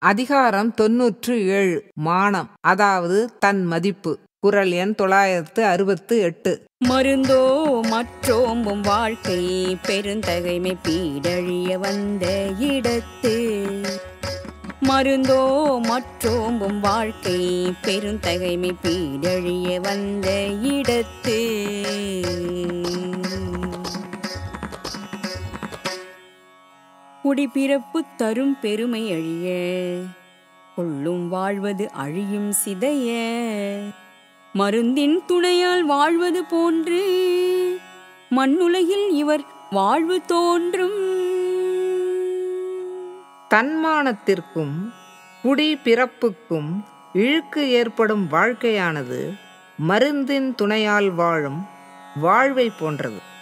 அதிகாரம் தொன்னூற்று ஏழு மானம் அதாவது தன் மதிப்பு குரல் எண் தொள்ளாயிரத்து அறுபத்து எட்டு மருந்தோ மற்றோம்பும் வாழ்க்கை பெருந்தகைமை பீடழிய வந்த இடத்து மருந்தோ மற்றோம்பும் வாழ்க்கை பெருந்தகைமை பீடழிய வந்த இடத்து குடிப்பிறப்பு தரும் பெருமை அழிய கொள்ளும் வாழ்வது அழியும் சிதைய மருந்தின் துணையால் வாழ்வது போன்று மண்ணுலகில் இவர் வாழ்வு தோன்றும் தன்மானத்திற்கும் குடி பிறப்புக்கும் இழுக்கு ஏற்படும் வாழ்க்கையானது மருந்தின் துணையால் வாழும் வாழ்வை போன்றது